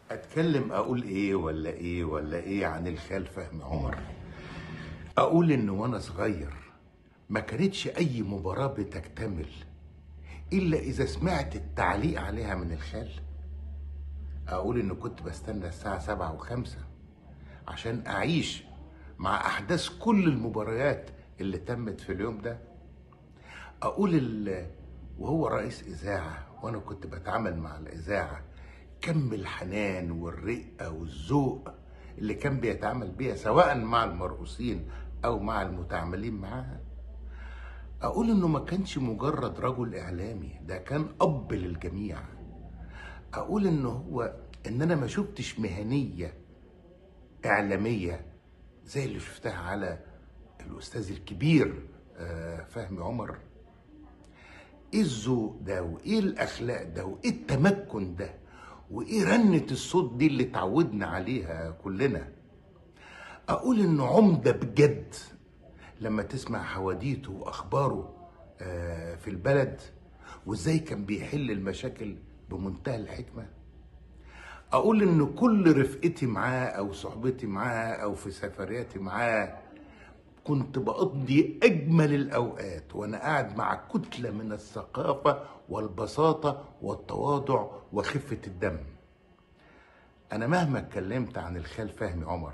اتكلم اقول ايه ولا ايه ولا ايه عن الخال فهمي عمر اقول ان وانا صغير ما كانتش اي مباراة بتكتمل الا اذا سمعت التعليق عليها من الخال اقول ان كنت بستنى الساعة سبعة وخمسة عشان اعيش مع احداث كل المباريات اللي تمت في اليوم ده اقول ال... وهو رئيس اذاعه وانا كنت بتعامل مع الاذاعه كم الحنان والرقه والذوق اللي كان بيتعامل بيها سواء مع المرؤوسين او مع المتعاملين معاها اقول انه ما كانش مجرد رجل اعلامي ده كان اب للجميع اقول انه هو ان انا ما شفتش مهنيه اعلاميه زي اللي شفتها على الاستاذ الكبير آه، فهمي عمر ايه الذوق ده وايه الاخلاق ده وايه التمكن ده وايه رنة الصوت دي اللي اتعودنا عليها كلنا اقول انه عمدة بجد لما تسمع حواديته واخباره آه، في البلد وازاي كان بيحل المشاكل بمنتهى الحكمه اقول ان كل رفقتي معاه او صحبتي معاه او في سفرياتي معاه كنت بقضي اجمل الاوقات وانا قاعد مع كتله من الثقافه والبساطه والتواضع وخفه الدم انا مهما اتكلمت عن الخال فهمي عمر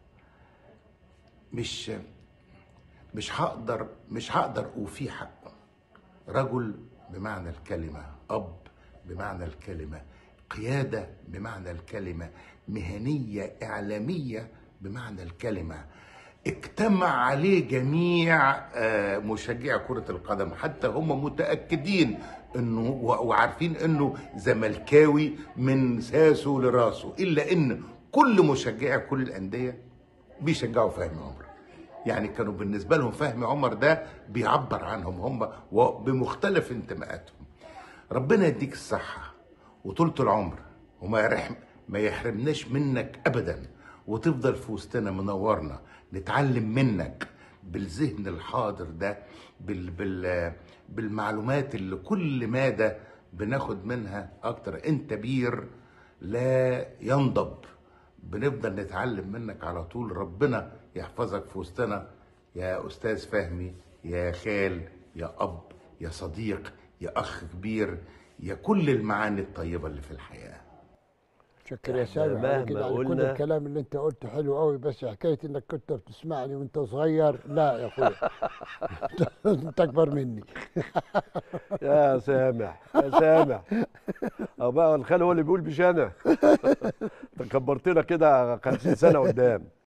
مش مش هقدر مش هقدر اوفيه حقه رجل بمعنى الكلمه اب بمعنى الكلمه قياده بمعنى الكلمه مهنيه اعلاميه بمعنى الكلمه اجتمع عليه جميع آه، مشجعي كرة القدم حتى هم متأكدين انه و- وعارفين انه زملكاوي من ساسه لراسه الا ان كل مشجعي كل الاندية بيشجعوا فهمي عمر يعني كانوا بالنسبة لهم فهمي عمر ده بيعبر عنهم هم وبمختلف انتماءاتهم ربنا يديك الصحة وطولة العمر وما يرحم ما يحرمناش منك أبدا وتفضل في وسطنا منورنا نتعلم منك بالذهن الحاضر ده بال بال بالمعلومات اللي كل مادة بناخد منها أكتر أنت بير لا ينضب بنفضل نتعلم منك على طول ربنا يحفظك في وسطنا يا أستاذ فهمي يا خال يا أب يا صديق يا أخ كبير يا كل المعاني الطيبة اللي في الحياة شكر يا إحنا سامح على كده مهما على كل قلنا- الكلام اللي انت قلته حلو قوي بس حكايه انك كنت بتسمعني وانت صغير لا يا اخويا انت اكبر مني يا سامح يا سامح اه بقى الخال هو اللي بيقول مش انا انت كبرتنا كده 50 سنه قدام